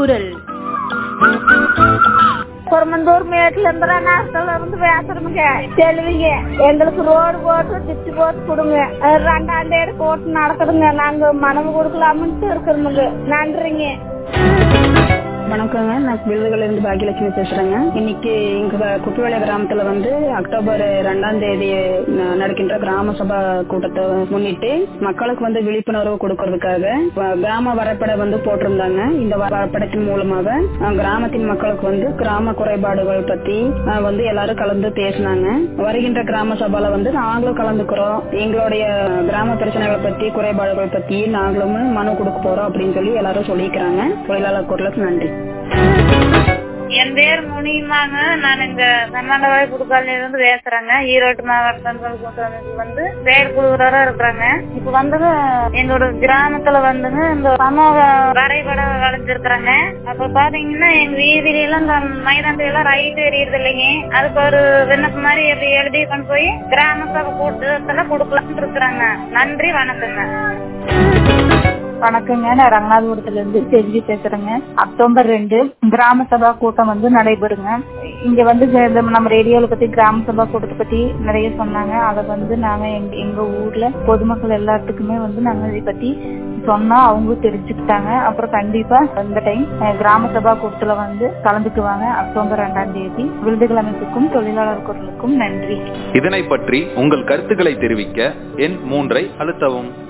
குரல் குரமந்தூர் மேட்ல இருந்து நாட்டில இருந்து பேசுறோமுங்க தெளிவிங்க எங்களுக்கு ரோடு போட்டு திச்சு போட்டு கொடுங்க அஹ் ரெண்டாம் தேதி போட்டு நடக்குதுங்க நாங்க மனவு கொடுக்கலாம்னு இருக்கிறோமுங்க நன்றிங்க வணக்கங்க நான் விருதுகள் இருந்து பாக்கியலட்சுமி பேசுறேங்க இன்னைக்கு எங்க குப்பிவேலை கிராமத்துல வந்து அக்டோபர் ரெண்டாம் தேதி ந- நடக்கின்ற கிராம சபா கூட்டத்தை முன்னிட்டு மக்களுக்கு வந்து விழிப்புணர்வு கொடுக்கறதுக்காக வ- கிராம வரைபட வந்து போட்டிருந்தாங்க இந்த வ- வரைபடத்தின் மூலமாக அஹ், கிராமத்தின் மக்களுக்கு வந்து கிராம குறைபாடுகள் பத்தி அஹ், வந்து எல்லாரும் கலந்து பேசினாங்க வருகின்ற கிராம சபால வந்து நாங்களும் கலந்துக்கிறோம் எங்களுடைய கிராம பிரச்சனைகளை பத்தி குறைபாடுகள் பத்தி நாங்களும் மனு கொடுக்க போறோம் அப்படின்னு சொல்லி எல்லாரும் சொல்லிக்கிறாங்க தொழிலாளர் குரலுக்கு நன்றி என் பேர் முனியுமாங்க நான் இங்க கர்நாடகாவை புதுக்காலில இருந்து பேசுறேங்க ஈரோடு மாவட்டங்கள் கூட்டமைப்பு வந்து செயல் குழுவராக இருக்கிறாங்க இப்ப வந்து எங்களோட கிராமத்துல வந்துங்க இந்த சமூக வரைபடம் வளைஞ்சிருக்கிறாங்க அப்ப பாத்தீங்கன்னா எங்க வீதியில எல்லாம் இந்த மைதானத்துல எல்லாம் ரைட் எறியறது இல்லைங்க அதுக்கு ஒரு விண்ணப்பம் மாதிரி எப்படி எழுதி கொண்டு போய் கிராம சபை கூட்டத்துல கொடுக்கலாம்னு இருக்கிறாங்க நன்றி வணக்கங்க வணக்கங்க நான் ரங்கநாதபுரத்துல இருந்து செல்வி பேசுறேங்க அக்டோபர் ரெண்டு கிராம சபா கூட்டம் வந்து நடைபெறுங்க இங்க வந்து இந்த நம்ம ரேடியோல பத்தி கிராம சபா கூட்டத்தை பத்தி நிறைய சொன்னாங்க அதை வந்து நாங்க எங்க எங்க ஊர்ல பொதுமக்கள் எல்லாத்துக்குமே வந்து நாங்க இதை பத்தி சொன்னா அவங்க தெரிஞ்சுக்கிட்டாங்க அப்புறம் கண்டிப்பா இந்த டைம் கிராம சபா கூட்டத்துல வந்து கலந்துக்குவாங்க அக்டோபர் ரெண்டாம் தேதி விருதுகள் அமைப்புக்கும் தொழிலாளர் குரலுக்கும் நன்றி இதனை பற்றி உங்கள் கருத்துக்களை தெரிவிக்க எண் மூன்றை அழுத்தவும்